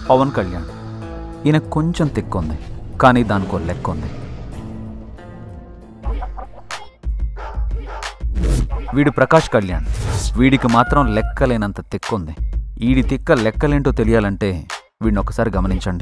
పవన్ కళ్యాణ్ ఈయన కొంచెం తిక్కుంది కానీ దానికో లెక్క ఉంది వీడు ప్రకాష్ కళ్యాణ్ వీడికి మాత్రం లెక్కలేనంత తిక్కుంది ఈడి తిక్క లెక్కలేంటో తెలియాలంటే వీడిని ఒకసారి గమనించండి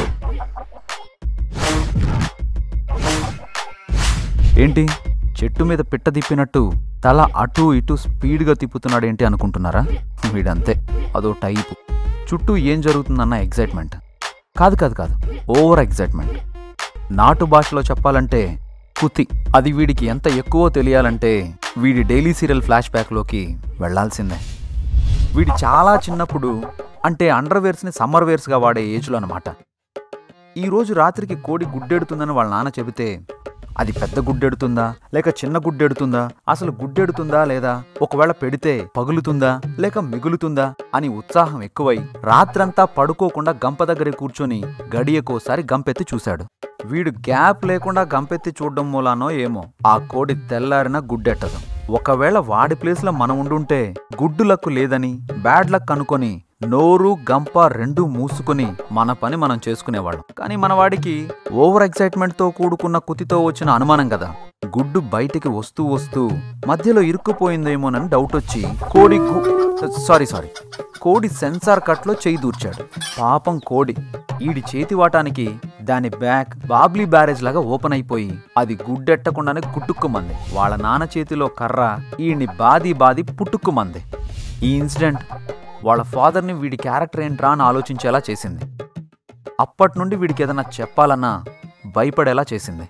ఏంటి చెట్టు మీద పిట్ట తిప్పినట్టు తల అటు ఇటు స్పీడ్గా తిప్పుతున్నాడేంటి అనుకుంటున్నారా వీడంతే అదో టైపు చుట్టూ ఏం జరుగుతుందన్న ఎగ్జైట్మెంట్ కాదు కాదు కాదు ఓవర్ ఎగ్జైట్మెంట్ నాటు భాషలో చెప్పాలంటే కుతి అది వీడికి ఎంత ఎక్కువో తెలియాలంటే వీడి డైలీ సీరియల్ ఫ్లాష్ బ్యాక్లోకి వెళ్లాల్సిందే వీడి చాలా చిన్నప్పుడు అంటే అండర్వేర్స్ని సమ్మర్ వేర్స్గా వాడే ఏజ్లో అనమాట ఈరోజు రాత్రికి కోడి గుడ్డెడుతుందని వాళ్ళ నాన్న చెబితే అది పెద్ద గుడ్డెడుతుందా లేక చిన్న గుడ్డెడుతుందా అసలు గుడ్డెడుతుందా లేదా ఒకవేళ పెడితే పగులుతుందా లేక మిగులుతుందా అని ఉత్సాహం ఎక్కువై రాత్రంతా పడుకోకుండా గంప దగ్గర కూర్చొని గడియకోసారి గంపెత్తి చూశాడు వీడు గ్యాప్ లేకుండా గంపెత్తి చూడడం మూలానో ఏమో ఆ కోడి తెల్లారిన గుడ్డెట్టదు ఒకవేళ వాడి ప్లేస్లో మనం ఉండుంటే గుడ్డు లక్కు లేదని బ్యాడ్ లక్ అనుకొని నోరు గంప రెండు మూసుకుని మన పని మనం చేసుకునేవాళ్ళం కానీ మన వాడికి ఓవర్ ఎక్సైట్మెంట్తో కూడుకున్న కుతితో వచ్చిన అనుమానం కదా గుడ్డు బయటికి వస్తూ వస్తూ మధ్యలో ఇరుక్కుపోయిందేమోనని డౌట్ వచ్చి కోడి సారీ సారీ కోడి సెన్సార్ కట్లో చేయి దూర్చాడు పాపం కోడి ఈడి చేతివాటానికి దాని బ్యాక్ బాబ్లీ బ్యారేజ్ లాగా ఓపెన్ అయిపోయి అది గుడ్డెట్టకుండానే కుట్టుక్కుమంది వాళ్ళ నాన్న చేతిలో కర్ర ఈయన్ని బాది బాది పుట్టుక్కుమంది ఈ ఇన్సిడెంట్ వాళ్ళ ఫాదర్ని వీడి క్యారెక్టర్ ఏంట్రా అని ఆలోచించేలా చేసింది అప్పటి నుండి వీడికి ఏదైనా చెప్పాలన్నా భయపడేలా చేసింది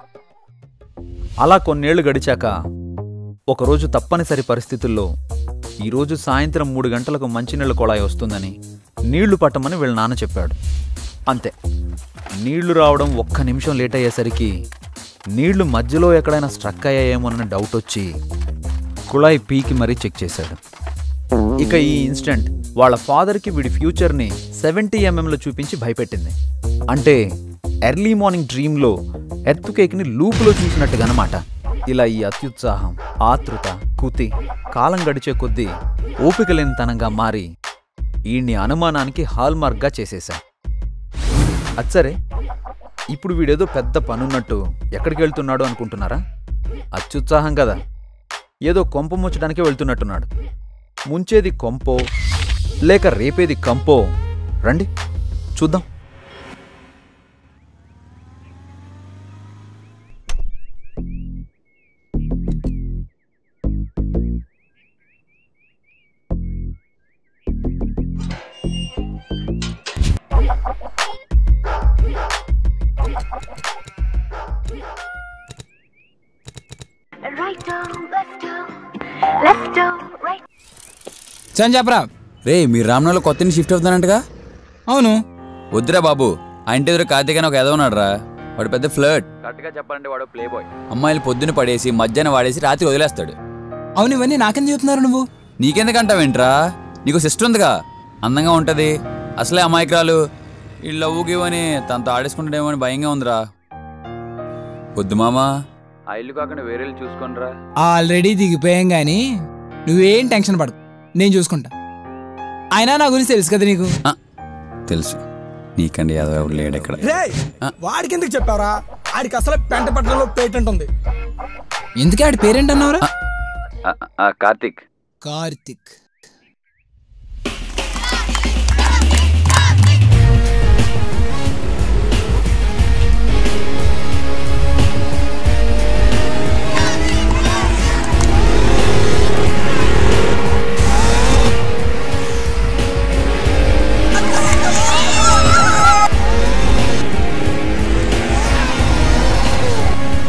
అలా కొన్నేళ్లు గడిచాక ఒకరోజు తప్పనిసరి పరిస్థితుల్లో ఈరోజు సాయంత్రం మూడు గంటలకు మంచినీళ్ళ కొళాయి వస్తుందని నీళ్లు పట్టమని వీళ్ళ నాన్న చెప్పాడు అంతే నీళ్లు రావడం ఒక్క నిమిషం లేట్ అయ్యేసరికి నీళ్లు మధ్యలో ఎక్కడైనా స్ట్రక్ అయ్యాయేమోనని డౌట్ వచ్చి కుళాయి పీకి మరీ చెక్ చేశాడు ఇక ఈ ఇన్సిడెంట్ వాళ్ళ ఫాదర్కి వీడి ఫ్యూచర్ని సెవెంటీ ఎంఎంలో చూపించి భయపెట్టింది అంటే ఎర్లీ మార్నింగ్ డ్రీమ్లో ఎర్త్ కేక్ని లూపులో చూసినట్టుగా అనమాట ఇలా ఈ అత్యుత్సాహం ఆతృత కుతి కాలం గడిచే కొద్దీ ఓపిక లేనితనంగా మారి ఈయన్ని అనుమానానికి హాల్మార్క్గా చేసేశా అచ్చరే ఇప్పుడు వీడేదో పెద్ద పనున్నట్టు ఎక్కడికి వెళ్తున్నాడు అనుకుంటున్నారా అత్యుత్సాహం కదా ఏదో కొంప ముచ్చడానికే వెళ్తున్నట్టున్నాడు ముంచేది కొంపో లేక రేపేది కంపో రండి చూద్దాం Right down, left down, left down, right. చని చెప్పరా రే మీరు రామ్నగర్లో కొత్త ఇంటి షిఫ్ట్ అవుతున్నారంటగా అవును వద్దురా బాబు ఆ ఇంటి ఎదురు కార్తీక్ అని ఒక ఎదవన్నాడు రా వాడు పెద్ద ఫ్లర్ట్ కరెక్ట్గా చెప్పాలంటే వాడు ప్లే బాయ్ అమ్మాయిలు పొద్దున్న పడేసి మధ్యాహ్నం వాడేసి రాత్రి వదిలేస్తాడు అవును ఇవన్నీ నాకెందుకు చెప్తున్నారు నువ్వు నీకెందుకంటావేంట్రా నీకు సిస్టర్ ఉందిగా అందంగా ఉంటది అసలే అమాయకురాలు ఈ లవ్ గివని తనతో ఆడేసుకుంటాడేమో అని భయంగా ఉందిరా వద్దు మామా ఆ ఇల్లు కాకుండా వేరే చూసుకోనరా ఆల్రెడీ దిగిపోయాం గానీ నువ్వేం టెన్షన్ పడకు నేను చూసుకుంటా అయినా నా గురించి తెలుసు కదా నీకు ఆ, తెలుసు నీకండి యాదవ్ ఎవడు లేడు ఇక్కడ రే వాడికి ఎందుకు చెప్పావరా ఆడికి అసలు పెంట పట్టణంలో పేటెంట్ ఉంది ఎందుకే ఆడి పేరేంటి అన్నావురా కార్తిక్ కార్తిక్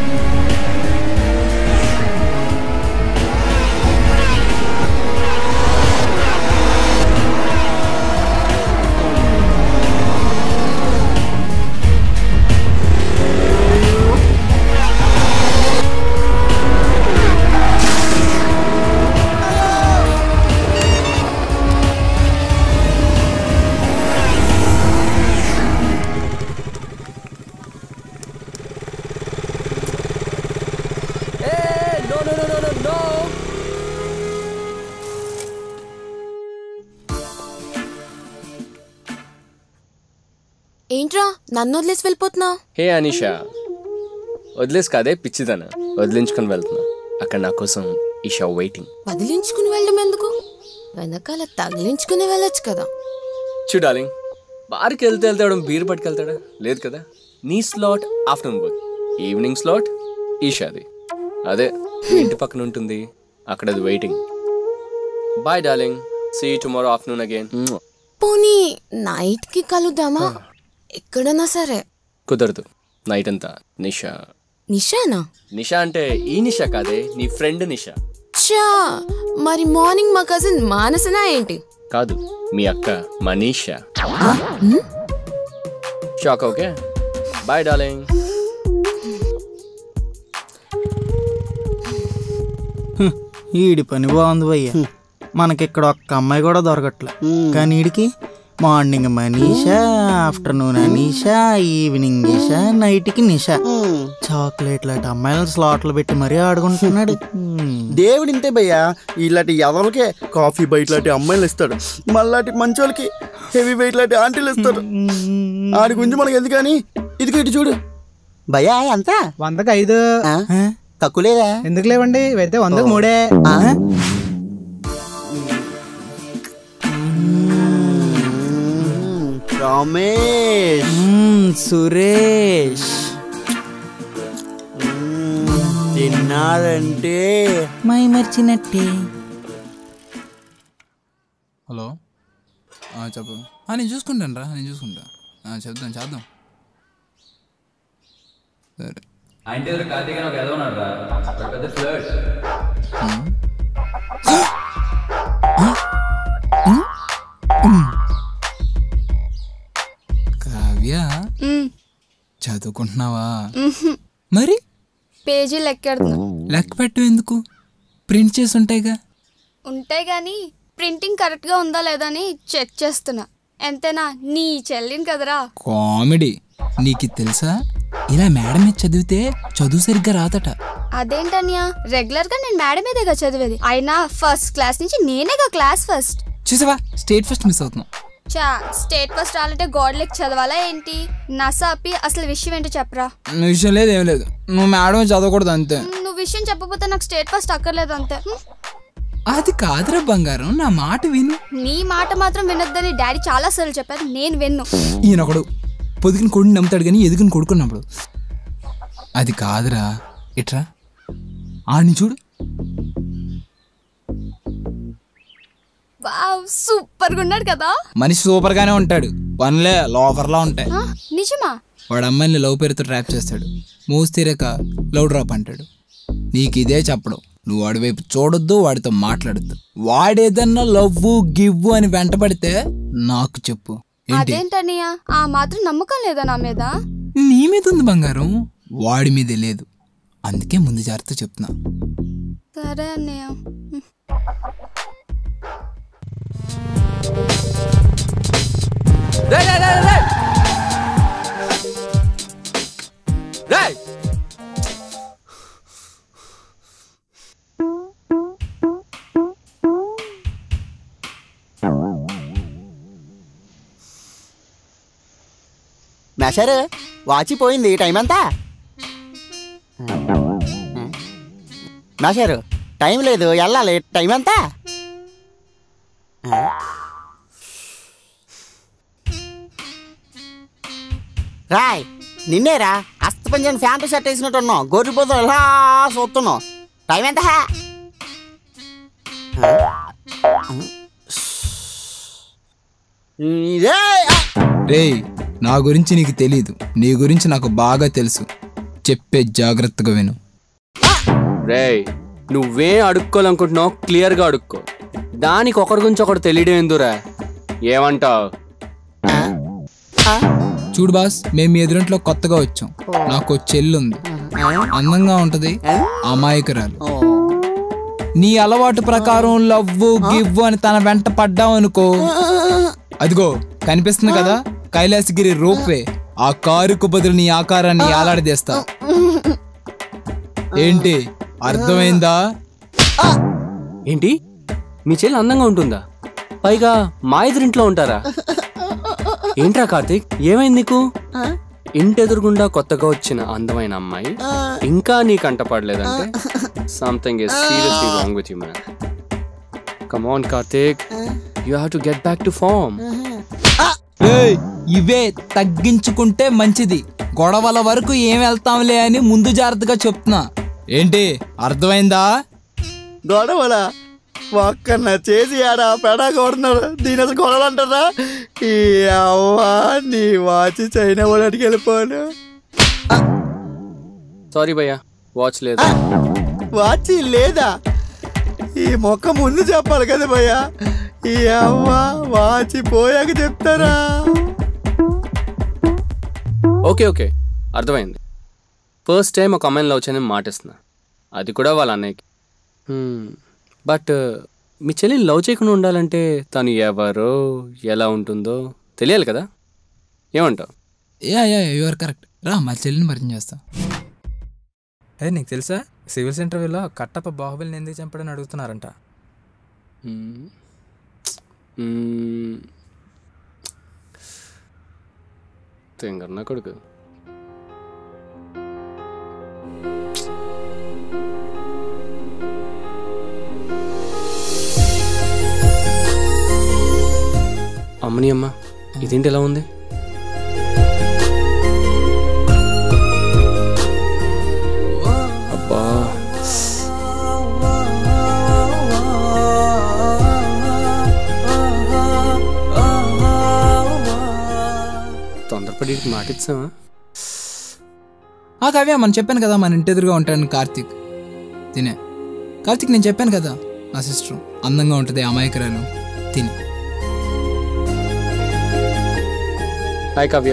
Right ఏంట్రా నన్ను వదిలేసి వెళ్ళిపోతున్నా హే అనీషా వదిలేసి కాదే పిచ్చిదన వదిలించుకొని వెళ్తున్నా అక్కడ నా కోసం ఈషా వెయిటింగ్ వదిలించుకుని వెళ్ళడం ఎందుకు వెనకాల తగిలించుకుని వెళ్ళొచ్చు కదా చూడాలింగ్ బార్కి వెళ్తే వెళ్తాడు బీర్ పట్టుకెళ్తాడా లేదు కదా నీ slot afternoon work evening slot ఈషాది అదే మీ ఇంటి పక్కన ఉంటుంది అక్కడ అది waiting bye darling see tomorrow afternoon again పోనీ నైట్ కి కలుద్దామా ఎక్కడన్నా సరే కుదరదు నైట్ అంతా నిషా నిషానా నిషా అంటే ఈ నిషా కాదే నీ ఫ్రెండ్ నిషా చా మరి మార్నింగ్ మా కజిన్ మానసనా ఏంటి కాదు మీ అక్క Manisha shock okay bye darling ఈడి పని బాగుంది భయ్య మనకిక్కడ ఒక్క అమ్మాయి కూడా దొరకట్లే కానీ ఈడికి morning Manisha afternoon Anisha evening Isha నైట్కి నిషా చాక్లెట్ లాంటి అమ్మాయిలను స్లాట్లు పెట్టి మరీ ఆడుకుంటున్నాడు హ్మ్. దేవుడు ఇంతే భయ్యా ఇలాంటి ఎదలకే కాఫీ బయట లాంటి అమ్మాయిలు ఇస్తాడు మళ్ళాంటి మంచోళ్ళకి హెవీ వెయిట్ లాంటి ఆంటీలు ఇస్తాడు ఆడి గురించి మనకి ఎందుకని ఇదిగో ఇటు చూడు భయ్యా ఎంత వందకి ఐదు ఆ? తక్కువ లేదా ఎందుకు లేవండి అయితే వందకు మూడే ఆ? రమేష్ మ్మ్, సురేష్ తిన్నాడంటే మై మర్చినట్టే హలో ఆ, చెప్పు ఆ, నేను చూసుకుంటాను రా నేను చూసుకుంటా ఆ, చెప్దాం చేద్దాం సరే ఆ ఇంటి ఎదురు కార్తీక్ అని ఒక ఎదవన్నాడు రా వాడు పెద్ద ఫ్లర్ట్ కావ్య చదువుకుంటున్నావా మరి పేజీ లెక్కెడుతున్నా లెక్క పెట్టు ఎందుకు ప్రింట్ చేసి ఉంటాయిగా ఉంటాయి కానీ ప్రింటింగ్ కరెక్ట్గా ఉందా లేదా అని చెక్ చేస్తున్నా ఎంతైనా నీ చెల్లిని కదరా కామెడీ నీకు ఇది తెలుసా ఇలా మేడం మీద చదివితే చదువు సరిగ్గా రాదట అదేంటన్యా రెగ్యులర్ గా నేను మేడం మీదేగా చదివేది అయినా ఫస్ట్ క్లాస్ నుంచి నేనేగా క్లాస్ ఫస్ట్ చూసావా స్టేట్ ఫస్ట్ మిస్ అవుతున్నాం చా స్టేట్ ఫస్ట్ రావాలంటే గోడలకి చదవాలా ఏంటి నసాపి అసలు విషయం ఏంటో చెప్పరా నువ్వు విషయం లేదు ఏం లేదు నువ్వు మేడం చదవకూడదు అంతే నువ్వు విషయం చెప్పకపోతే నాకు స్టేట్ ఫస్ట్ అక్కర్లేదు అంతే హ్మ్. అది కాదురా బంగారం నా మాట విను నీ మాట మాత్రం వినొద్దని డాడీ చాలా సార్లు చెప్పారు నేను విన్ను ఈయన ఒకడు పొదిగిన కొడుని నమ్ముతాడు కానీ ఎదుగుని కొడుకున్నప్పుడు అది కాదురా ఇట్రా ఆడిని చూడు వావ్ సూపర్ గా ఉన్నాడు కదా మనిషి సూపర్ గానే ఉంటాడు పనులే లోఫర్లా ఉంటాయి ఆ, నిజమా వాడు అమ్మాయిని లవ్ పేరుతో ట్రాప్ చేస్తాడు మోసి తీరాక లవ్ డ్రాప్ అంటాడు నీకు ఇదే చెప్పడం నువ్వు వాడి వైపు చూడొద్దు వాడితో మాట్లాడొద్దు వాడేదన్నా లవ్వు గివ్వు అని వెంటపడితే నాకు చెప్పు ఏంటి అదేంటన్నయ్య ఆ మాత్రం నమ్మకం లేదా నా మీద నీ మీద ఉంది బంగారం వాడి మీదే లేదు అందుకే ముందు జాగ్రత్త చెప్తున్నా సరే అన్నయ్య హ్మ్. మేషారు వాచిపోయింది టైం ఎంత మేషారు టైం లేదు వెళ్ళాలి టైం ఎంత రాయ్ నిన్నేరా అస్తపంచని ఫ్యాంట్ షర్ట్ వేసినట్టు ఉన్నావు గొర్రె పోతలు ఎలా చూస్తున్నావు టైం ఎంత ఇదే రేయ్ నా గురించి నీకు తెలీదు నీ గురించి నాకు బాగా తెలుసు చెప్పే జాగ్రత్తగా విను రేయ్ నువ్వేం అడుక్కోవాలనుకుంటున్నావు క్లియర్గా అడుక్కో దానికి ఒకరి గురించి ఒకటి తెలియడం ఎందురా ఏమంటావు చూడు బాస్ మేము మీ ఎదురింట్లో కొత్తగా వచ్చాం నాకు ఓ చెల్లుంది అందంగా ఉంటది అమాయకురాలు నీ అలవాటు ప్రకారం లవ్వు గివ్వు అని తన వెంట పడ్డావు అనుకో అదిగో కనిపిస్తుంది కదా కైలాసగిరి రోప్వే ఆ కారుకు బదులు నీ ఆకారాన్ని ఆలాడదీస్తా ఏంటి అర్థమైందా ఏంటి మీ చెల్లి అందంగా ఉంటుందా పైగా మా ఎదురింట్లో ఉంటారా ఏంట్రా కార్తీక్ ఏమైంది నీకు ఇంటి ఎదురుగుండా కొత్తగా వచ్చిన అందమైన అమ్మాయి ఇంకా నీ కంటపడలేదంటే something is seriously wrong with you man come on Karthik you have to get back to form ఏయ్, ఇవే తగ్గించుకుంటే మంచిది గొడవల వరకు ఏం వెళ్తాంలే అని ముందు జాగ్రత్తగా చెప్తున్నా ఏంటి అర్థమైందా గొడవలా ఒక్కన్న చేసి ఆడ పెడా కొడుతున్నారు దీని అసలు గొడవలు అంటారా ఈ అవ్వా నీ వాచి చైనా వాడికి వెళ్ళిపోను సారీ భయ్యా వాచ్ లేదు వాచి లేదా ఈ మొక్క ముందు చెప్పాలి కదా భయ్యా ఈ అవ్వ వాచి పోయాక చెప్తారా ఓకే ఓకే అర్థమైంది ఫస్ట్ టైం ఒక అమ్మాయిని లవ్ చేయని మాటిస్తున్నా అది కూడా వాళ్ళ అన్నయ్యకి బట్ మీ చెల్లిని లవ్ చేయకుండా ఉండాలంటే తను ఎవరో ఎలా ఉంటుందో తెలియాలి కదా ఏమంటావు యా యా యువర్ కరెక్ట్ రా మా చెల్లిని పరిచయం చేస్తా ఏ నీకు తెలుసా సివిల్స్ ఇంటర్వ్యూలో కట్టప్ప బాహుబలిని ఎందుకు చంపడని అడుగుతున్నారంట తెంగర్ కొడుకు అమ్మని అమ్మ ఇదేంటి ఎలా ఉంది అబ్బా తొందరపడి మాటిచ్చామా ఆ కావ్య మనం చెప్పాను కదా మన ఇంటి ఎదురుగా ఉంటాను కార్తీక్ తినే కార్తీక్ నేను చెప్పాను కదా నా సిస్టర్ అందంగా ఉంటుంది అమాయకురాలు తినే హాయ్ కావ్య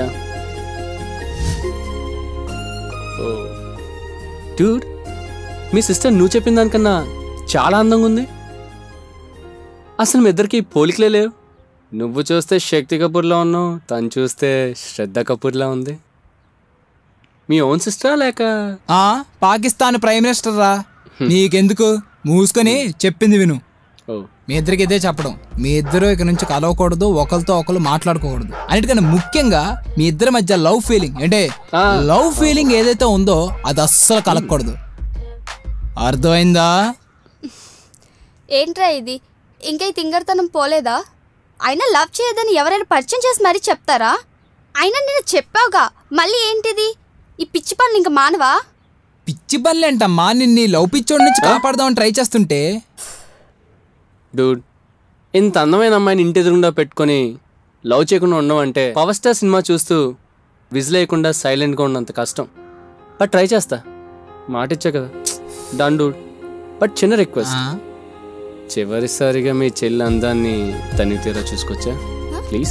ఓ డూడ్ మీ సిస్టర్ నువ్వు చెప్పిన దానికన్నా చాలా అందంగా ఉంది అసలు మీ ఇద్దరికి పోలికలే లేవు నువ్వు చూస్తే శక్తి కపూర్లా ఉన్నావు తను చూస్తే శ్రద్ధ కపూర్లా ఉంది మీ ఓన్ సిస్టరా లేక ఆ పాకిస్తాన్ ప్రైమ్ మినిస్టర్ రా నీకెందుకు మూసుకొని చెప్పింది విను ఓ మీ ఇద్దరికి ఇదే చెప్పడం మీ ఇద్దరు ఇక నుంచి కలవకూడదు ఒకరితో ఒకరు మాట్లాడుకోకూడదు అన్నిటికన్నా ముఖ్యంగా మీ ఇద్దరి మధ్య లవ్ ఫీలింగ్ అంటే లవ్ ఫీలింగ్ ఏదైతే ఉందో అది అస్సలు కలగకూడదు అర్థమైందా ఏంట్రా ఇది ఇంకా ఈ తింగరతనం పోలేదా అయినా లవ్ చేయదని ఎవరైనా పరిచయం చేసి మరీ చెప్తారా అయినా నేను చెప్పావుగా మళ్ళీ ఏంటిది ఈ పిచ్చి పనులు ఇంకా మానవా పిచ్చి బల్లేంటమ్మా నిన్ను ఈ లవ్ పిచ్చోడి నుంచి కాపాడదామని ట్రై చేస్తుంటే డూడ్ ఇంత అందమైన అమ్మాయిని ఇంటి ఎదురుగుండా పెట్టుకొని లవ్ చేయకుండా ఉండడం అంటే పవర్ స్టార్ సినిమా చూస్తూ విజిల్ లేకుండా సైలెంట్గా ఉన్నంత కష్టం బట్ ట్రై చేస్తా మాట ఇచ్చా కదా డన్ డూడ్ బట్ చిన్న రిక్వెస్ట్ చివరిసారిగా మీ చెల్లి అందాన్ని తని తీరా చూసుకొచ్చా ప్లీజ్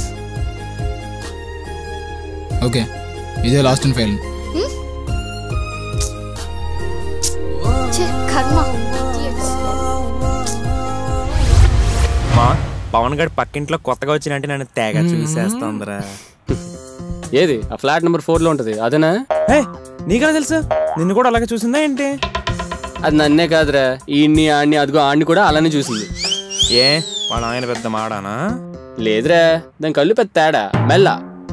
ఓకే ఇదే లాస్ట్ అండ్ ఫైల్ ఛే, కర్మ Idiots. మా పవన్ గడ్ పక్కింట్లో కొత్తగా వచ్చినంటే నన్ను తెగ చూసేస్తోందిరా ఏది ఆ ఫ్లాట్ నెంబర్ ఫోర్లో ఉంటుంది అదేనా నీకెలా తెలుసు నిన్ను కూడా అలాగే చూసిందా ఏంటి అది నన్నే కాదురా ఈయన్ని ఆడిని అదిగో ఆడిని కూడా అలానే చూసింది ఏ వాళ్ళ ఆయన పెద్ద మాడానా లేదురా దాని కళ్ళు పెద్ద తేడా మెల్ల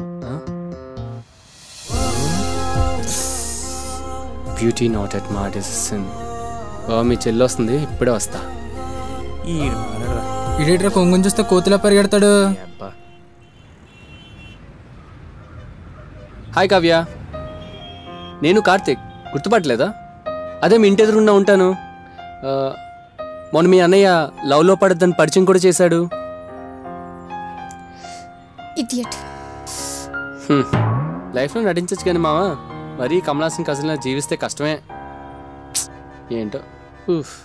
బ్యూటీ నాట్ ఎట్ మా డిసిషన్ ఓ మీ చెల్లి వస్తుంది ఇప్పుడే వస్తా ఇడేట్రా కొంగుని చూస్తే కోతిలా పరిగెడతాడు హాయ్ కావ్య నేను కార్తిక్ గుర్తుపట్టలేదా అదే మీ ఇంటి ఎదురున్నా ఉంటాను ఆ, మొన్న మీ అన్నయ్య లవ్లో పడద్దని పరిచయం కూడా చేశాడు ఇడియట్ హ్మ్. లైఫ్లో నటించచ్చు కానీ మావా మరీ కమలాసన్ కజిన్లా జీవిస్తే కష్టమే ఏంటో ఉఫ్.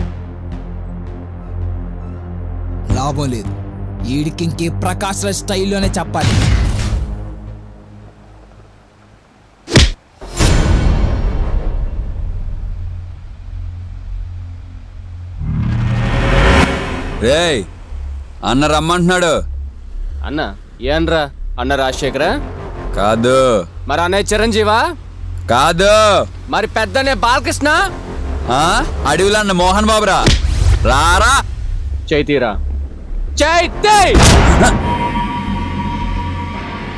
లాభం లేదు వీడికి ఇంకే ప్రకాశ్ రాజ్ స్టైల్లోనే చెప్పాలి రేయ్ అన్న రమ్మంటున్నాడు అన్న ఏనరా అన్న రాజశేఖరా కాదు మరి అన్నయ్య చిరంజీవా కాదు మరి పెద్దనే బాలకృష్ణ ఆ అడవిలో అన్న మోహన్ బాబురా రారా చైతీరా చైతే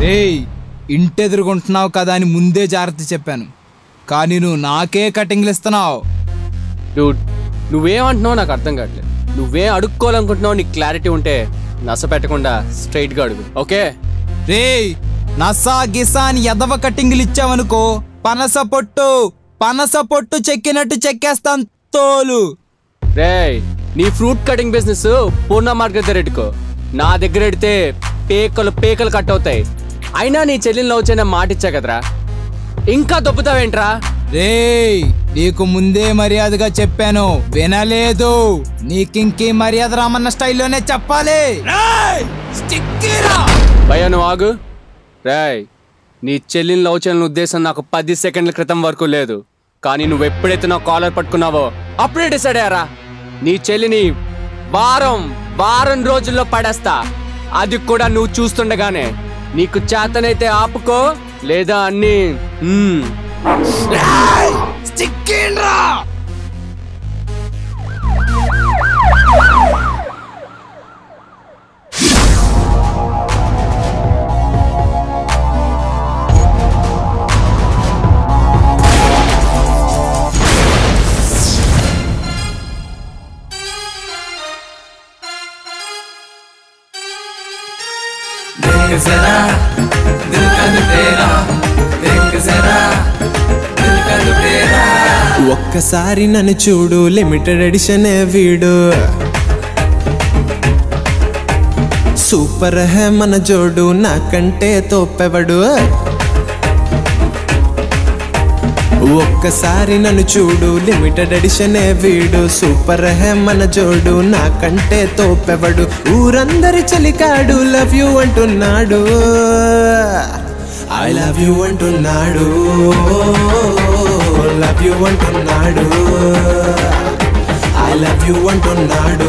రేయ్ ఇంటెదురుగుంటున్నావు కదా అని ముందే జాగ్రత్త చెప్పాను కానీ నువ్వు నాకే కటింగ్లు ఇస్తున్నావు డూడ్ నువ్వేమంటున్నావు నాకు అర్థం కావట్లేదు నువ్వే అడుక్కోవాలనుకుంటున్నావు నీకు క్లారిటీ ఉంటే నస పెట్టకుండా స్ట్రైట్గా అడుగు ఓకే రేయ్ నసా గిసా అని ఎదవ కటింగ్లు ఇచ్చావనుకో పనస పొట్టు పనస పొట్టు చెక్కినట్టు చెక్కేస్తాను తోలు రేయ్ నీ fruit cutting business Purna market దగ్గర పెట్టుకో నా దగ్గర పెడితే పేకలు పేకలు కట్ అవుతాయి అయినా నీ చెల్లిని లవ్ చేయన మాట ఇచ్చా కదరా ఇంకా దొబ్బుతావేంట్రా రేయ్ నీకు ముందే మర్యాదగా చెప్పాను వినలేదు నీకింకీ మర్యాద రామన్న స్టైల్లోనే చెప్పాలి భయ్యా నువ్వు ఆగు రేయ్ నీ చెల్లిని లవ్ చేయాలని ఉద్దేశం నాకు పది సెకండ్ల క్రితం వరకు లేదు కానీ నువ్వు ఎప్పుడైతే నా కాలర్ పట్టుకున్నావో అప్పుడే డిసైడ్ అయ్యారా నీ చెల్లిని వారం వారం రోజుల్లో పడేస్తా అది కూడా నువ్వు చూస్తుండగానే నీకు చేతనైతే ఆపుకో లేదా అన్ని మ్మ్. देख जरा दिल का लुटेरा देख जरा दिल का लुटेरा ఒక్కసారి నన్ను చూడు లిమిటెడ్ ఎడిషన్ వీడు సూపర్ హే మన జోడు నాకంటే తోపెవడు ఒక్కసారి నన్ను చూడు లిమిటెడ్ ఎడిషన్ వీడు సూపర్ హే మన జోడు నాకంటే తోపెవడు ఊరందరి చలికాడు లవ్ యూ అంటున్నాడు ఐ లవ్ యూ అంటున్నాడు లవ్ యూ అంటున్నాడు ఐ లవ్ యూ అంటున్నాడు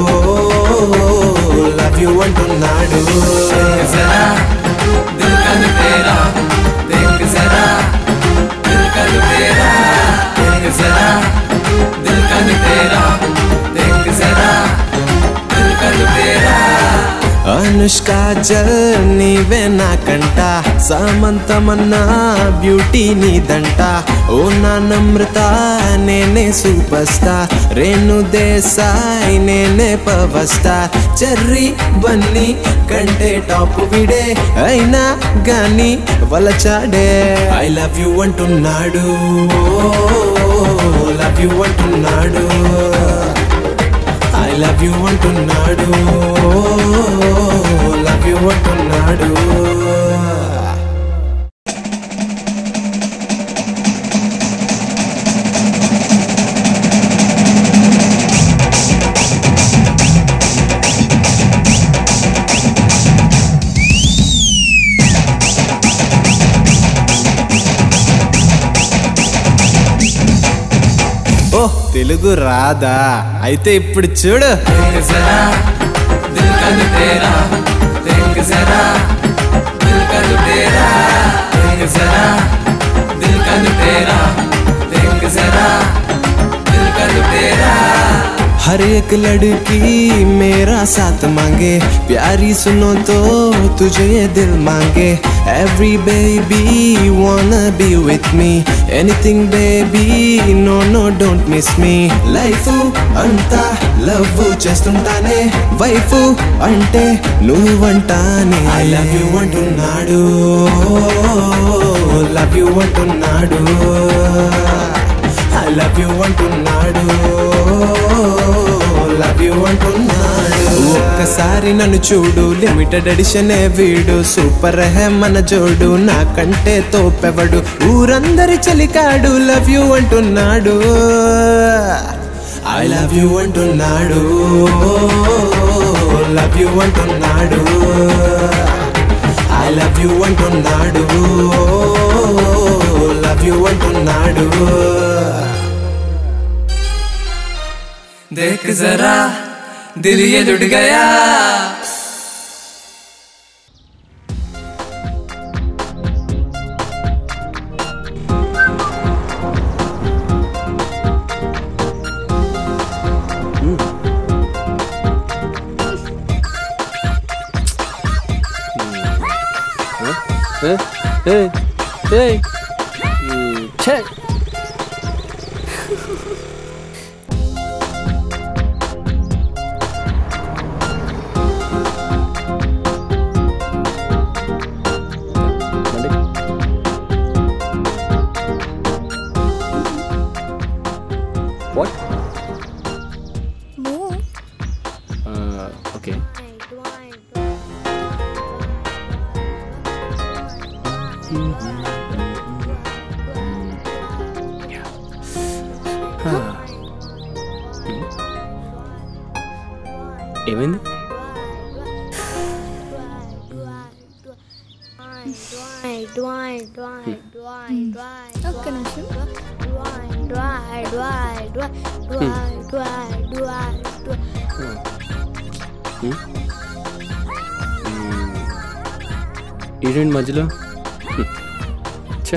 లవ్ యూ అంటున్నాడు देख जरा दिल का लुटेरा देख जरा दिल का लुटेरा देख जरा दिल का लुटेरा देख जरा दिल का लुटेरा అనుష్క జల్ నీవే నాకంట సమంతమన్నా బ్యూటీ నీదంట ఓ నా నమ్రత నేనే సూపర్ స్టార్ రేణు దేశాయ్ నేనే పవర్ స్టార్ చెర్రీ బన్నీ కంటే టాప్ విడే అయినా గాని వలచాడే ఐ లవ్ యూ అంటున్నాడు లవ్ యూ అంటున్నాడు ఐ లవ్ యూ అంటున్నాడు లవ్ యూ అంటున్నాడు ఓ తెలుగు రాదా అయితే ఇప్పుడు చూడు देख जरा दिल का लुटेरा देख जरा दिल का लुटेरा देख जरा दिल का लुटेरा देख जरा दिल का लुटेरा हर एक लड़की मेरा साथ मांगे प्यारी सुनो तो तुझे ये दिल मांगे every baby wanna be with me anything baby no no don't miss me life అంతా లవ్ చేస్తుంటానే వైఫ్ అంటే నువ్వంటానే ఐ లవ్ యూ అంటున్నాడు లవ్ యూ అంటున్నాడు ఐ లవ్ యూ అంటున్నాడు లవ్ యూ అంటున్నాడు ఒక్కసారి నన్ను చూడు లిమిటెడ్ ఎడిషన్ వీడు సూపర్ హే మన జోడు నాకంటే తోపెవడు ఊరందరి చలికాడు లవ్ యూ అంటున్నాడు ఐ లవ్ యూ అంటున్నాడు లవ్ యూ అంటున్నాడు ఐ లవ్ యూ అంటున్నాడు లవ్ యూ అంటున్నాడు देख जरा दिल ये लुट गया Huh? ఏ, ఏ, ఏ. ఉమ్, ఛే. బండి. What? Move. Uh, okay. ఏమైంది ఒక్క నిమిషం ఈడేంటి మధ్యలో హ్మ్. ఛే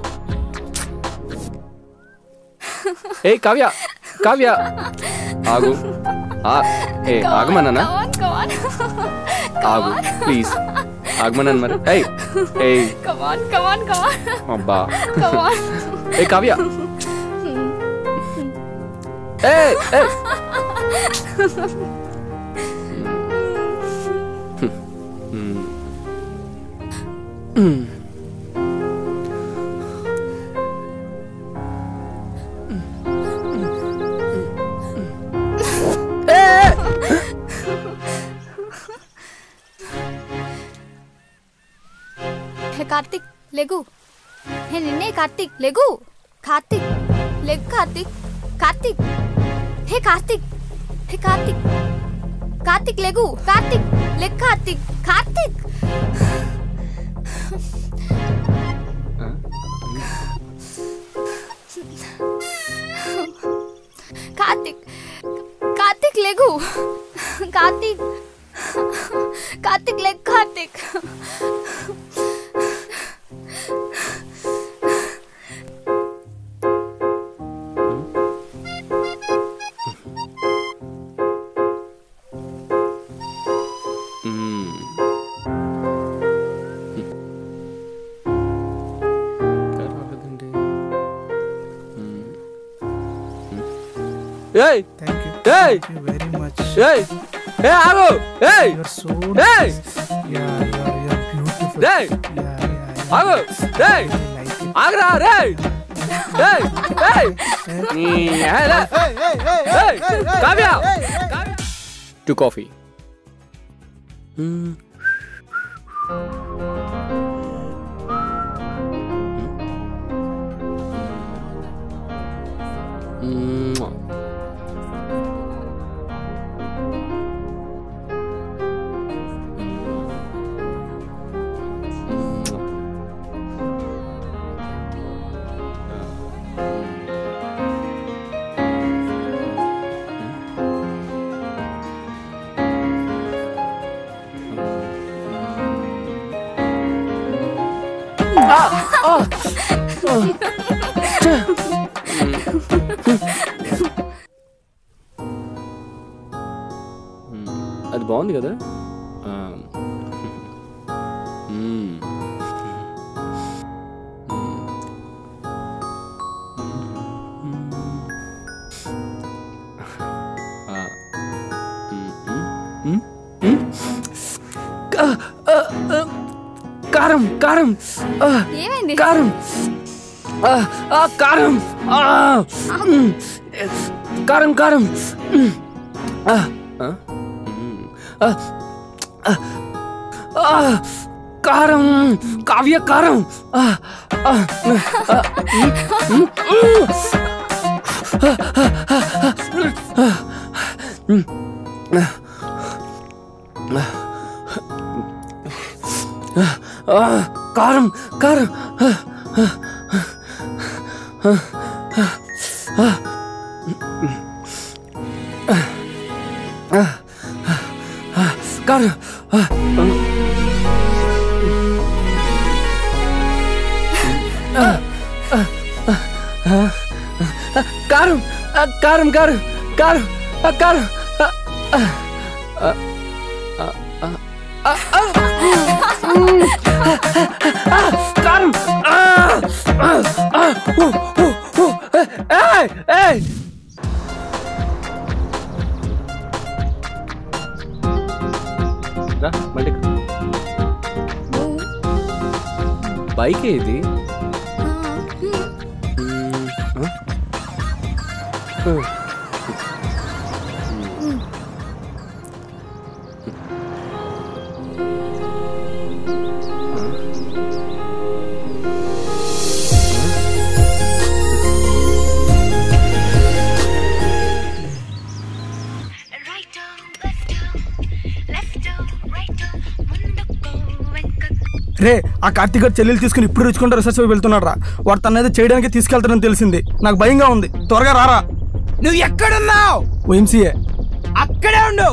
ఏ కావ్య కావ్య ఆగు ఆ, ఏ ఆగమన్నానా ఆగు ప్లీజ్ ఆగమన్నాను మరి ఏయ్ ఏయ్ Come on, come on, come on. అబ్బా Come on. ఏ కావ్య ఏ ఏ హే కార్తిక్ లెగు హే నిన్నే కార్తిక్ లెగు కార్తిక్ లెగ్ కార్తిక్ కార్తిక్ హే కార్తిక్ హే కార్తిక్ కార్తిక్ లెగు కార్తిక్ లెగ్ కార్తిక్ కార్తిక్ కార్తిక్ కార్తిక్ లెగు కార్తిక్ కార్తిక్ లెగ్ కార్తిక్ ఏయ్ ఏయ్ వెరీ మచ్ ఏయ్ ఏ ఆగు ఏయ్ సో ఏయ్ ఏయ్ ఆగు ఏయ్ ఆగరా రేయ్ ఏయ్ ఏయ్ నీ ఏలే ఏయ్ కావ్య టు కాఫీ అది బాగుంది కదా ఆ. మ్మ్. ఆ. మ్మ్. మ్మ్. మ్మ్. ఆ, ఆ, ఆ. కారం కారం ఆ, ఏమైంది కారం ఆ, ఆ, కారం ఆ, మ్మ్. కారం కారం మ్మ్. ఆ, ఆ, మ్మ్. ఆ, ఆ, ఆ, కారం కావ్య కారం ఆ, ఆ, ఆ, మ్మ్, మ్మ్, మ్మ్. ఆ, ఆ, ఆ, ఆ, మ్మ్. ఆ, ఆ, కారం కారం ఆ, ఆ, ఆ, ఆ, ఆ, ఆ, ఆ, కారం ఆ, ఆ, ఆ, ఆ, ఆ, కారం ఆ, కారం కారం కారం ఆ, కారం ఆ, ఆ, ఆ, ఆ, ఆ, ఆ, ఆ, మ్మ్. ఆ, ఆ, బైక్ ఇది రే ఆ కార్తీక్ గారు చెల్లెలు తీసుకుని ఇప్పుడు రుచుకుంటూ రిసర్చ్ వెళ్తున్నాడు రా వాడు తన ఏదో చేయడానికి తీసుకెళ్తాడని తెలిసింది నాకు భయంగా ఉంది త్వరగా రారా నువ్వు ఎక్కడున్నావు ఎంసీఏ అక్కడే ఉండు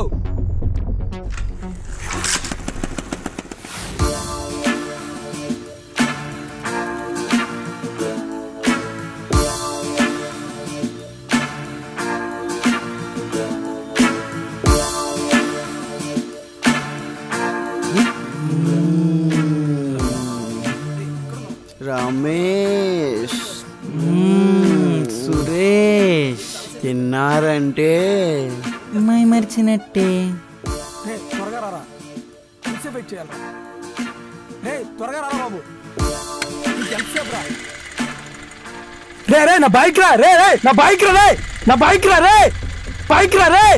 రమేష్ మ్మ్, సురేష్ తిన్నారంటే మై మర్చినట్టే రే త్వరగా రారా ఎంతసేపు వెయిట్ చేయాలరా రే త్వరగా రారా బాబు ఇంకెంతసేపు రా రే రే నా బైక్ రా రే రే నా బైక్ రా రే నా బైక్ రా రే బైక్ రా రే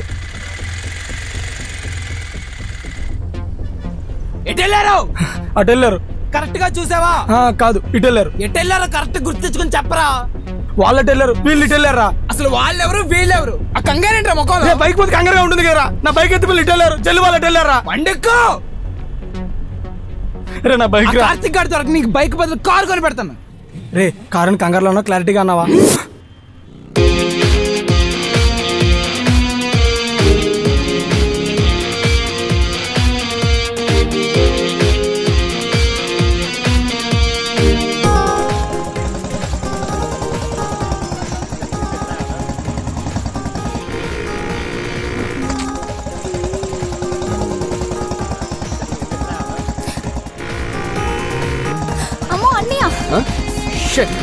ఎటు వెళ్ళారు అటు వెళ్ళారు కరెక్ట్ గా చూసావా ఆ, కాదు ఇటు వెళ్ళారు ఎటు వెళ్ళారో కరెక్ట్ గుర్తు తెచ్చుకొని చెప్పరా వాళ్ళు అటు వెళ్ళారు వీళ్ళు ఇటు వెళ్ళారా అసలు వాళ్ళెవరు వీళ్ళెవరు ఆ కంగారేంట్రా ముఖం రే బైక్ పోతే కంగారుగా ఉంటుంది కదా నా బైక్ ఎత్తి వీళ్ళు ఇటు వెళ్ళారు చెల్లి వాళ్ళు అటు వెళ్ళారా వండెక్కు రే నా బైక్ రా కార్తిక్ గారి దొరక నీకు బైక్ బదులు కారు కొని పెడతాను రే కారుని కంగారులో ఉన్నా క్లారిటీగా అన్నావా అమ్మో అన్నయ్య షట్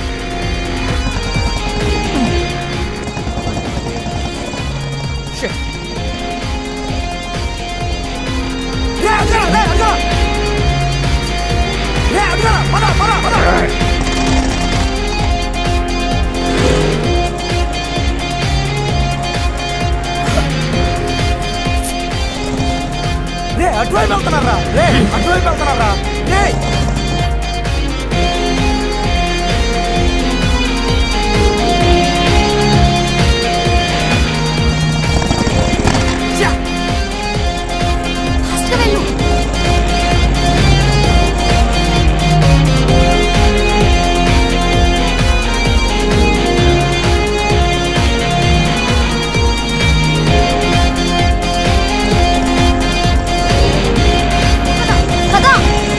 రే అటువైపు వెళ్తున్నారా రే అటువైపు వెళ్తున్నారా రే ఫాస్ట్గా వెళ్ళు కదా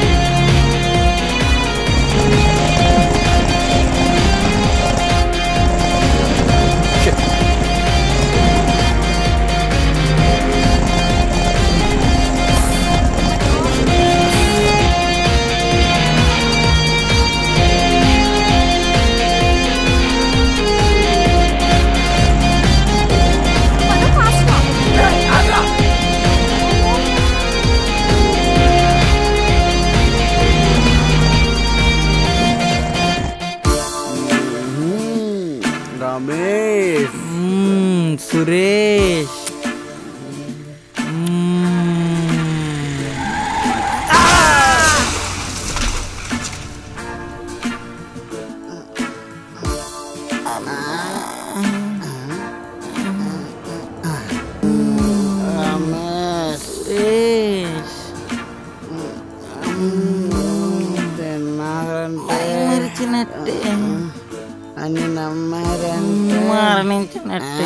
రమేష్ మ్మ్, సురేష్ రమేష్ సురేష్ తిన్నారంటే మరిచినట్టే అని నమ్మారంటే మరణించినట్టే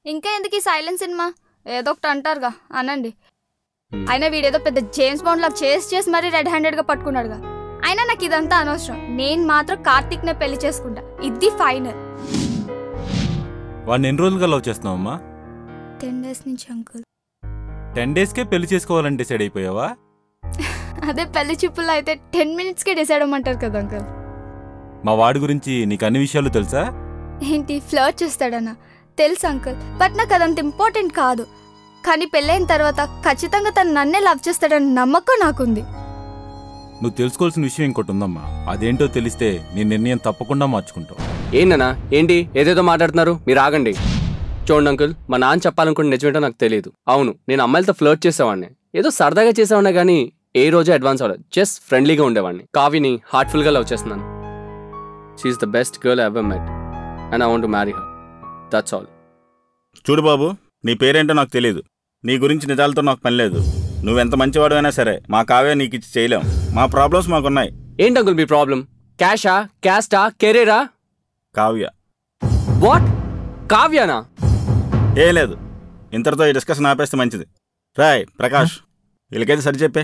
ఇంకా ఎందుకు ఈ సైలెన్స్ సినిమా ఏదో ఒకటి అంటారుగా అనండి అయినా వీడేదో పెద్ద జేమ్స్ బాండ్ లాగా చేసి చేసి మరీ రెడ్ హ్యాండెడ్ గా పట్టుకున్నాడుగా అయినా నాకు ఇదంతా అనవసరం నేను మాత్రం కార్తిక్ నే పెళ్లి చేసుకుంటా ఇది ఫైనల్ వాడిని ఎన్ని రోజులుగా లవ్ చేస్తున్నావమ్మా టెన్ డేస్ నుంచి అంకుల్ టెన్ డేస్కే పెళ్లి చేసుకోవాలని డిసైడ్ అయిపోయావా అదే పెళ్లి చూపుల్లో అయితే టెన్ మినిట్స్ కి డిసైడ్ అవ్వమంటారు కదా అంకుల్ మా వాడి గురించి నీకు అన్ని విషయాలు తెలుసా ఏంటి ఫ్లర్ట్ చేస్తాడన్నా తెలుసు అంకుల్ బట్ నాకు అదంత ఇంపార్టెంట్ కాదు కానీ పెళ్ళైన తర్వాత ఖచ్చితంగా తను నన్నే లవ్ చేస్తాడన్న నమ్మకం నాకుంది నువ్వు తెలుసుకోవాల్సిన విషయం ఇంకోటి ఉందమ్మా అదేంటో తెలిస్తే నీ నిర్ణయం తప్పకుండా మార్చుకుంటావు ఏంటన్నా ఏంటి ఏదేదో మాట్లాడుతున్నారు మీరు ఆగండి చూడండి అంకుల్ మా నాన్న చెప్పాలనుకుంటే నిజమేంటో నాకు తెలియదు అవును నేను అమ్మాయిలతో ఫ్లర్ట్ చేసేవాడిని ఏదో సరదాగా చేసేవాడిని కానీ ఏ రోజు అడ్వాన్స్ అవ్వలేదు జస్ట్ ఫ్రెండ్లీగా ఉండేవాడిని కావిని హార్ట్ఫుల్గా లవ్ చేస్తున్నాను she's the best girl ever met and I want marry her that's all చూడు బాబు నీ పేరేంటో నాకు తెలియదు నీ గురించి నిజాలతో నాకు పని లేదు నువ్వెంత మంచివాడు సరే మా కావే నీకు ఇచ్చి చేయలేం మా ప్రాబ్లమ్స్ మాకున్నాయి ఏంటి అంకుల్ మీ ప్రాబ్లం క్యాషా క్యాస్టా కెరీరా కావ్య వాట్ కావ్యానా ఏం లేదు ఇంతటితో ఈ డిస్కషన్ ఆపేస్తే మంచిది రాయ్ ప్రకాష్ వీళ్ళకైతే సరి చెప్పే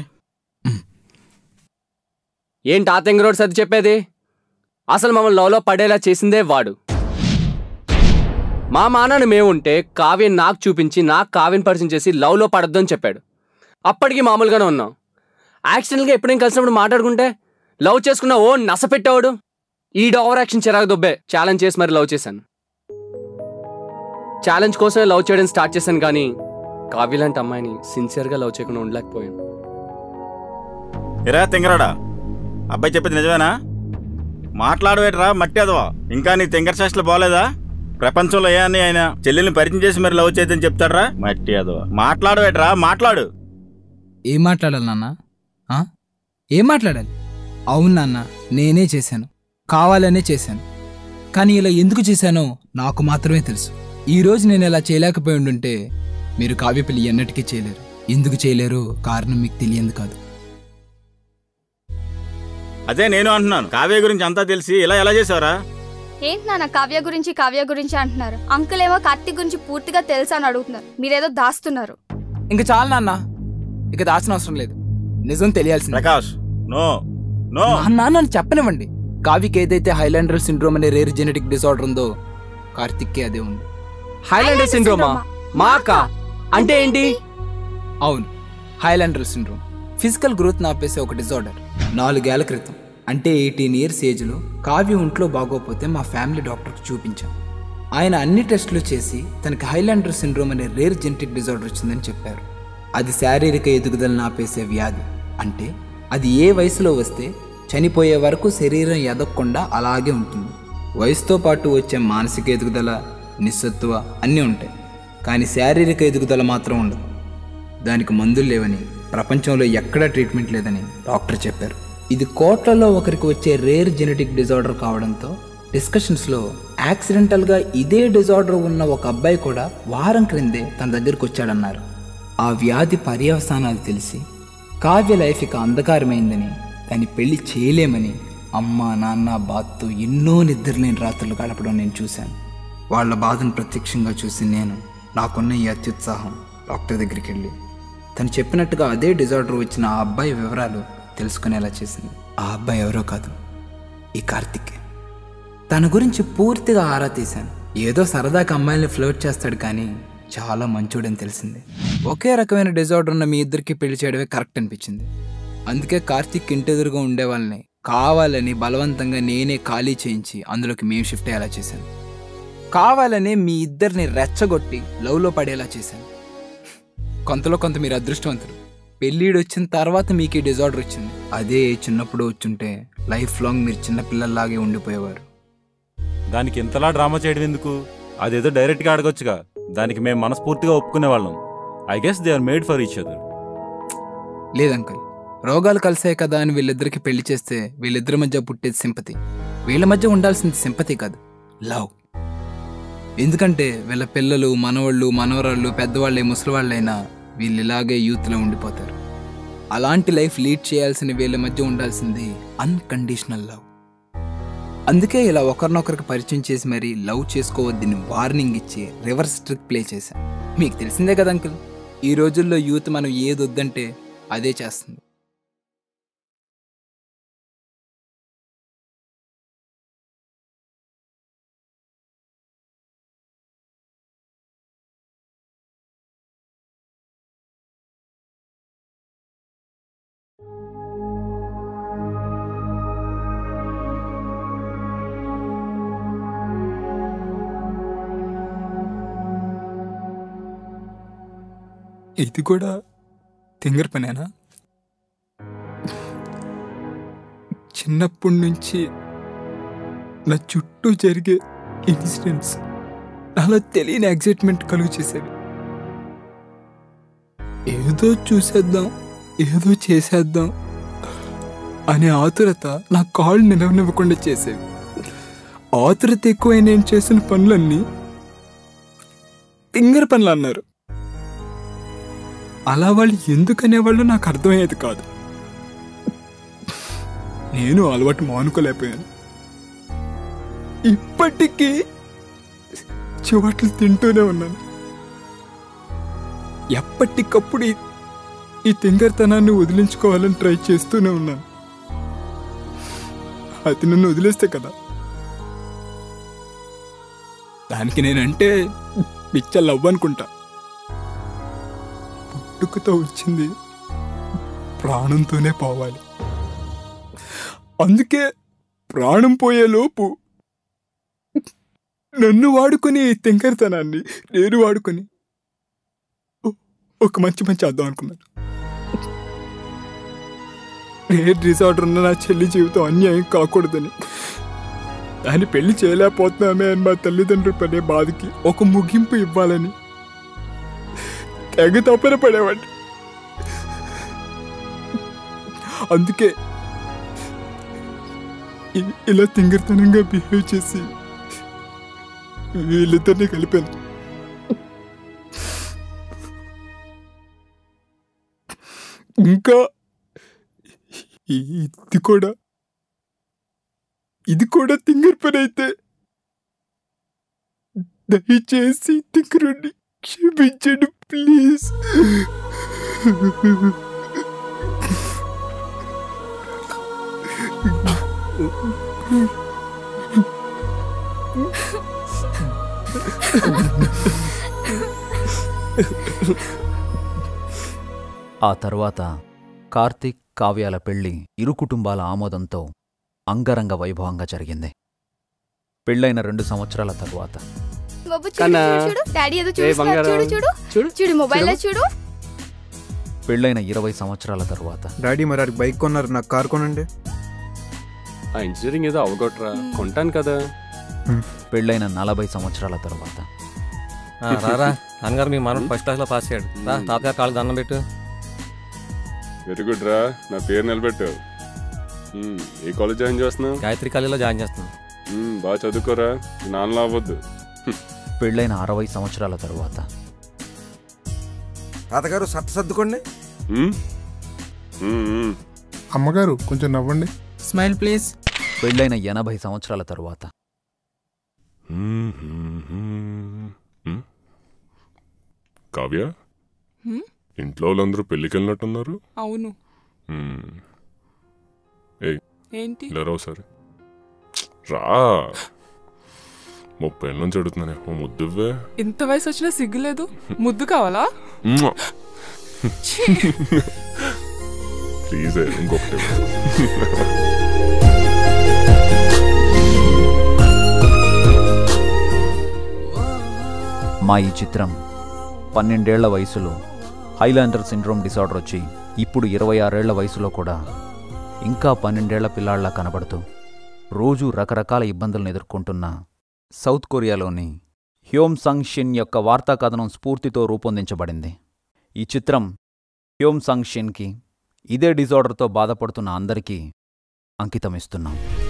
ఏంటి ఆ తెంగ రోడ్ సర్ది చెప్పేది అసలు మమ్మల్ని లవ్లో పడేలా చేసిందే వాడు మా మానాన్ని మేముంటే కావ్యం నాకు చూపించి నాకు కావ్యం పరిచయం చేసి లవ్లో పడద్దని చెప్పాడు అప్పటికి మామూలుగానే ఉన్నాం యాక్సిడెంట్గా ఎప్పుడేం కలిసినప్పుడు మాట్లాడుకుంటే లవ్ చేసుకున్న ఓ నస పెట్టేవాడు ఈ ఓవర్ యాక్షన్ చిరాకు దుబ్బే ఛాలెంజ్ చేసి మరి లవ్ చేశాను ఛాలెంజ్ కోసమే లవ్ చేయడం స్టార్ట్ చేశాను కానీ కావ్య లాంటి అమ్మాయిని సిన్సియర్గా లవ్ చేయకుండా ఉండలేకపోయాను ఎరా తింగరాడా అబ్బాయి చెప్పేది నిజమేనా మాట్లాడవేట్రా మట్టి అదవా ఇంకా నీ తింగర చేష్టలు బాగలేదా ప్రపంచంలో ఏ అని ఆయన చెల్లెల్ని పరిచయం చేసి మరి లవ్ చేయదని చెప్తాడ్రా మట్టి అదవా మాట్లాడవేట్రా మాట్లాడు ఏం మాట్లాడాలి నాన్న ఆ? ఏం మాట్లాడాలి అవును నాన్న నేనే చేశాను కావాలనే చేశాను కానీ ఇలా ఎందుకు చేశానో నాకు మాత్రమే తెలుసు ఈ రోజు నేను ఇలా చేయలేకపోయి ఉండుంటే మీరు కావ్య పెళ్లి ఎన్నటికీ చేయలేరు ఎందుకు చేయలేరు కారణం మీకు తెలియంది కాదు అదే నేను అంటున్నాను కావ్య గురించి అంతా తెలిసి ఇలా ఎలా చేసావరా ఏంటి నాన్న కావ్య గురించి కావ్య గురించి అంటున్నారు అంకుల్ ఏమో కార్తిక్ గురించి పూర్తిగా తెలుసా అని అడుగుతున్నారు మీరేదో దాస్తున్నారు ఇంకా చాలు నాన్న ఇక దాచిన అవసరం లేదు నిజం తెలియాల్సింది ప్రకాష్ నో నో నాన్న నన్ను చెప్పనివ్వండి కావ్యకి ఏదైతే హైలాండర్ సిండ్రోమ్ అనే రేర్ జెనెటిక్ డిసార్డర్ ఉందో కార్తిక్కి అదే ఉంది హైలాండర్ సిండ్రోమా మాకా అంటే ఏంటి అవును హైలాండర్ సిండ్రోమ్ ఫిజికల్ గ్రోత్ ఆపేసే ఒక డిజార్డర్ నాలుగేళ్ల క్రితం అంటే ఎయిటీన్ ఇయర్స్ ఏజ్లో కావ్య ఒంట్లో బాగోపోతే మా ఫ్యామిలీ డాక్టర్కి చూపించాం ఆయన అన్ని టెస్టులు చేసి తనకి హైలాండర్ సిండ్రోమ్ అనే రేర్ జెనెటిక్ డిజార్డర్ వచ్చిందని చెప్పారు అది శారీరక ఎదుగుదలను ఆపేసే వ్యాధి అంటే అది ఏ వయసులో వస్తే చనిపోయే వరకు శరీరం ఎదగకుండా అలాగే ఉంటుంది వయసుతో పాటు వచ్చే మానసిక ఎదుగుదల నిస్సత్తువ అన్నీ ఉంటాయి కానీ శారీరక ఎదుగుదల మాత్రం ఉండదు దానికి మందులు లేవని ప్రపంచంలో ఎక్కడా ట్రీట్మెంట్ లేదని డాక్టర్ చెప్పారు ఇది కోట్లలో ఒకరికి వచ్చే రేర్ జెనెటిక్ డిజార్డర్ కావడంతో డిస్కషన్స్లో యాక్సిడెంటల్గా ఇదే డిజార్డర్ ఉన్న ఒక అబ్బాయి కూడా వారం క్రిందే తన దగ్గరికి వచ్చాడన్నారు ఆ వ్యాధి పర్యవసానాలు తెలిసి కావ్య లైఫ్ ఇక అంధకారమైందని దాన్ని పెళ్లి చేయలేమని అమ్మ నాన్న బాధతో ఎన్నో నిద్రలేని రాత్రులు గడపడం నేను చూశాను వాళ్ళ బాధను ప్రత్యక్షంగా చూసి నేను నాకున్న ఈ అత్యుత్సాహం డాక్టర్ దగ్గరికి వెళ్ళి తను చెప్పినట్టుగా అదే డిజార్డర్ వచ్చిన ఆ అబ్బాయి వివరాలు తెలుసుకునేలా చేసింది ఆ అబ్బాయి ఎవరో కాదు ఈ కార్తిక్ తన గురించి పూర్తిగా ఆరా తీశాను ఏదో సరదాగా అమ్మాయిల్ని ఫ్లోట్ చేస్తాడు కానీ చాలా మంచోడని తెలిసింది ఒకే రకమైన డిజార్డర్ ఉన్న మీ ఇద్దరికి పెళ్లి చేయడమే కరెక్ట్ అనిపించింది అందుకే కార్తిక్ ఇంటెదురుగా ఉండే వాళ్ళని కావాలని బలవంతంగా నేనే ఖాళీ చేయించి అందులోకి మేము షిఫ్ట్ అయ్యేలా చేశాను కావాలని మీ ఇద్దరిని రెచ్చగొట్టి లవ్లో పడేలా చేశాను కొంతలో కొంత మీరు అదృష్టవంతులు పెళ్ళిడు వచ్చిన తర్వాత మీకు ఈ డిజార్డర్ వచ్చింది అదే చిన్నప్పుడు వచ్చుంటే లైఫ్ లాంగ్ మీరు చిన్న పిల్లల్లాగే ఉండిపోయేవారు దానికి ఇంతలా డ్రామా చేయడం ఎందుకు అదేదో డైరెక్ట్గా అడగొచ్చుగా దానికి మేము మనస్ఫూర్తిగా ఒప్పుకునే వాళ్ళం I guess they are made for each other లేదంకల్ రోగాలు కలిసాయి కదా అని వీళ్ళిద్దరికి పెళ్లి చేస్తే వీళ్ళిద్దరి మధ్య పుట్టేది సింపతి వీళ్ళ మధ్య ఉండాల్సింది సింపతి కాదు లవ్ ఎందుకంటే వీళ్ళ పిల్లలు మనవాళ్ళు మనవరాళ్ళు పెద్దవాళ్ళే ముసలివాళ్ళైనా వీళ్ళు ఇలాగే యూత్లో ఉండిపోతారు అలాంటి లైఫ్ లీడ్ చేయాల్సిన వీళ్ళ మధ్య ఉండాల్సింది అన్కండిషనల్ లవ్ అందుకే ఇలా ఒకరినొకరికి పరిచయం చేసి మరీ లవ్ చేసుకోవద్దని వార్నింగ్ ఇచ్చి రివర్స్ ట్రిక్ ప్లే చేశా మీకు తెలిసిందే కదా అంకుల్ ఈ రోజుల్లో యూత్ మనం ఏది వద్దంటే అదే చేస్తుంది ఇది కూడా తింగర్ పనేనా చిన్నప్పటి నుంచి నా చుట్టూ జరిగే ఇన్సిడెంట్స్ నాలో తెలియని ఎగ్జైట్మెంట్ కలుగు చేసేవి ఏదో చూసేద్దాం ఏదో చేసేద్దాం అనే ఆతురత నా కాళ్ళు నిలవనివ్వకుండా చేసేవి ఆతురత ఎక్కువై నేను చేసిన పనులన్నీ తింగర పనులు అన్నారు అలా వాళ్ళు ఎందుకనేవాళ్ళు నాకు అర్థమయ్యేది కాదు నేను అలవాటు మానుకోలేకపోయాను ఇప్పటికీ చివట్లు తింటూనే ఉన్నాను ఎప్పటికప్పుడు ఈ- ఈ తింగర్తనాన్ని వదిలించుకోవాలని ట్రై చేస్తూనే ఉన్నాను అది నన్ను వదిలేస్తే కదా దానికి నేనంటే పిచ్చ లవ్ అనుకుంటా పుట్టుకతో వచ్చింది ప్రాణంతోనే పోవాలి అందుకే ప్రాణం పోయే లోపు నన్ను వాడుకొని ఈ తెంకరితనాన్ని నేను వాడుకొని ఓ- ఒక మంచి మంచి అర్థం అనుకున్నాను రేర్ డిసార్డర్ ఉన్న నా చెల్లి జీవితం అన్యాయం కాకూడదని దాన్ని పెళ్లి చేయలేకపోతున్నామే అని మా తల్లిదండ్రులు పడే బాధకి ఒక ముగింపు ఇవ్వాలని తెగ తప్పన పడేవాడిని అందుకే ఇ- ఇలా తింగర్తనంగా బిహేవ్ చేసి వీళ్ళిద్దరిని కలిపాను ఇంకా ఈ- ఇది కూడా ఇది కూడా తింగర్ పని అయితే దయచేసి తింగరుండి క్షమించండి ప్లీజ్ ఆ తర్వాత కార్తీక్ కావ్యాల పెళ్లి ఇరు కుటుంబాల ఆమోదంతో అంగరంగ వైభవంగా జరిగింది పెళ్ళైన రెండు సంవత్సరాల తరువాత బాబు చూడు కన్నా. చూడు, చూడు డాడీ ఏదో ఏ చూస్తున్నారు చూడు బంగారం. చూడు చూడు చూడు మొబైల్ లో చూడు పెళ్ళైన ఇరవై సంవత్సరాల తరువాత డాడీ మరి ఆడికి బైక్ కొన్నారు నాకు కార్ కొనండి ఆ ఇంజనీరింగ్ ఏదో అవగొట్టరా కొంటాను కదా పెళ్ళైన నలభై సంవత్సరాల తరువాత ఆ, రారా నాన్నగారు మీ మనకు ఫస్ట్ క్లాస్ లో పాస్ అయ్యాడు రా తాతగారు కాళ్ళు దండం పెట్టు వెరీ గుడ్ రా నా పేరు నిలబెట్టావు మ్మ్, ఏ కాలేజ్ జాయిన్ చేస్తున్నావు గాయత్రి కాలేజీలో జాయిన్ చేస్తున్నాను మ్మ్, బాగా చదువుకోరా నీ నాన్నలా అవ్వద్దు పెళ్ళైన అరవై సంవత్సరాల తరువాత తాతగారు సత్త సర్దుకోండి మ్మ్? మ్మ్, మ్మ్. అమ్మగారు కొంచెం నవ్వండి స్మైల్ ప్లీజ్ పెళ్ళైన ఎనభై సంవత్సరాల తరువాత మ్మ్, మ్మ్, మ్మ్. మ్మ్? కావ్య హ్మ్? ఇంట్లో వాళ్ళందరూ పెళ్ళికి వెళ్ళినట్టున్నారు అవును మ్మ్. ఏయ్ ఏంటి ఇలా రా ఒకసారి రా ముప్పై ఏళ్ళ నుంచి అడుగుతున్నానే ఓ ముద్దువ్వే ఇంత వయసు వచ్చినా సిగ్గులేదు ముద్దు కావాలా మ్మ్. ఛీ! ప్లీజ్ ఇంకొకటి మా ఈ చిత్రం పన్నెండేళ్ల వయసులో హైలాండర్ సిండ్రోమ్ డిసార్డర్ వచ్చి ఇప్పుడు ఇరవై ఆరేళ్ల వయసులో కూడా ఇంకా పన్నెండేళ్ల పిల్లాళ్లా కనబడుతూ రోజు రకరకాల ఇబ్బందులను ఎదుర్కొంటున్న సౌత్ కొరియాలోని హ్యోమ్ సంగ్ షిన్ యొక్క వార్తా కథనం స్ఫూర్తితో రూపొందించబడింది ఈ చిత్రం హ్యోమ్ సంగ్ షిన్కి ఇదే డిజార్డర్తో బాధపడుతున్న అందరికీ అంకితమిస్తున్నాం